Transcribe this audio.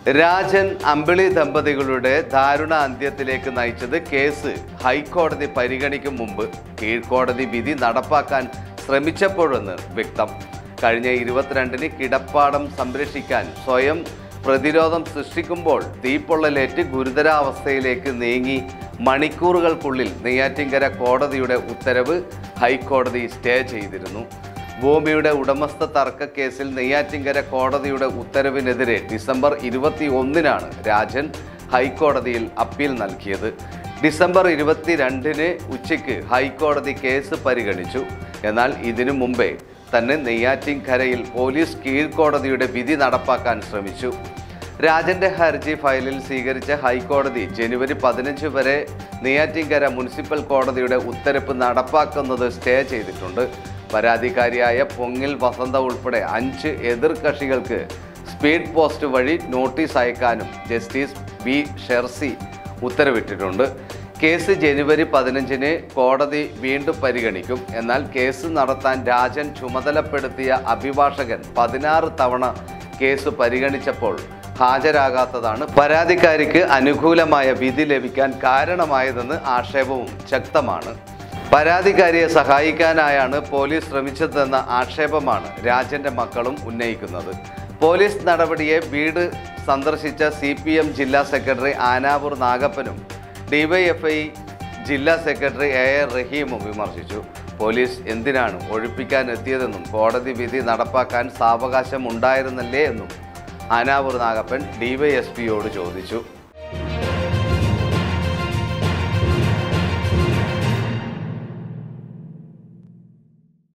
രാജൻ അമ്പിളി ദമ്പതികളുടെ ദാരുണ അന്ത്യത്തിലേക്ക് നയിച്ചത് കേസ് ഹൈക്കോടതി പരിഗണിക്കും മുമ്പ് കീഴ്ക്കോടതി വിധി നടപ്പാക്കാൻ ശ്രമിച്ചപ്പോഴെന്ന് വ്യക്തം കഴിഞ്ഞ ഇരുപത്തിരണ്ടിന് കിടപ്പാടം സംരക്ഷിക്കാൻ സ്വയം പ്രതിരോധം സൃഷ്ടിക്കുമ്പോൾ തീപ്പൊള്ളലേറ്റ് ഗുരുതരാവസ്ഥയിലേക്ക് നീങ്ങി മണിക്കൂറുകൾക്കുള്ളിൽ നെയ്യാറ്റിങ്കര കോടതിയുടെ ഉത്തരവ് ഹൈക്കോടതി സ്റ്റേ ചെയ്തിരുന്നു ഭൂമിയുടെ ഉടമസ്ഥ തർക്ക കേസിൽ നെയ്യാറ്റിങ്കര കോടതിയുടെ ഉത്തരവിനെതിരെ ഡിസംബർ ഇരുപത്തി ഒന്നിനാണ് രാജൻ ഹൈക്കോടതിയിൽ അപ്പീൽ നൽകിയത് ഡിസംബർ ഇരുപത്തിരണ്ടിന് ഉച്ചയ്ക്ക് ഹൈക്കോടതി കേസ് പരിഗണിച്ചു എന്നാൽ ഇതിനു മുമ്പേ തന്നെ നെയ്യാറ്റിൻകരയിൽ പോലീസ് കീഴ്ക്കോടതിയുടെ വിധി നടപ്പാക്കാൻ ശ്രമിച്ചു രാജന്റെ ഹർജി ഫയലിൽ സ്വീകരിച്ച ഹൈക്കോടതി ജനുവരി പതിനഞ്ച് വരെ നെയ്യാറ്റിൻകര മുനിസിപ്പൽ കോടതിയുടെ ഉത്തരവ് നടപ്പാക്കുന്നത് സ്റ്റേ ചെയ്തിട്ടുണ്ട് പരാതിക്കാരിയായ പൊങ്ങിൽ വസന്ത ഉൾപ്പെടെ അഞ്ച് എതിർ കക്ഷികൾക്ക് സ്പീഡ് പോസ്റ്റ് വഴി നോട്ടീസ് അയക്കാനും ജസ്റ്റിസ് ബി ഷെർസി ഉത്തരവിട്ടിട്ടുണ്ട് കേസ് ജനുവരി പതിനഞ്ചിന് കോടതി വീണ്ടും പരിഗണിക്കും എന്നാൽ കേസ് നടത്താൻ രാജൻ ചുമതലപ്പെടുത്തിയ അഭിഭാഷകൻ പതിനാറ് തവണ കേസ് പരിഗണിച്ചപ്പോൾ ഹാജരാകാത്തതാണ് പരാതിക്കാരിക്ക് അനുകൂലമായ വിധി ലഭിക്കാൻ കാരണമായതെന്ന് ആക്ഷേപവും ശക്തമാണ് പരാതിക്കാരിയെ സഹായിക്കാനായാണ് പോലീസ് ശ്രമിച്ചതെന്ന ആക്ഷേപമാണ് രാജന്റെ മക്കളും ഉന്നയിക്കുന്നത് പോലീസ് നടപടിയെ വീട് സന്ദർശിച്ച സി പി എം ജില്ലാ സെക്രട്ടറി ആനാവൂർ നാഗപ്പനും ഡിവൈഎഫ്ഐ ജില്ലാ സെക്രട്ടറി എ എ റഹീമും വിമർശിച്ചു പോലീസ് എന്തിനാണ് ഒഴിപ്പിക്കാൻ എത്തിയതെന്നും കോടതി വിധി നടപ്പാക്കാൻ സാവകാശം ഉണ്ടായിരുന്നല്ലേ എന്നും ആനാവൂർ നാഗപ്പൻ ഡിവൈഎസ്പിയോട് ചോദിച്ചു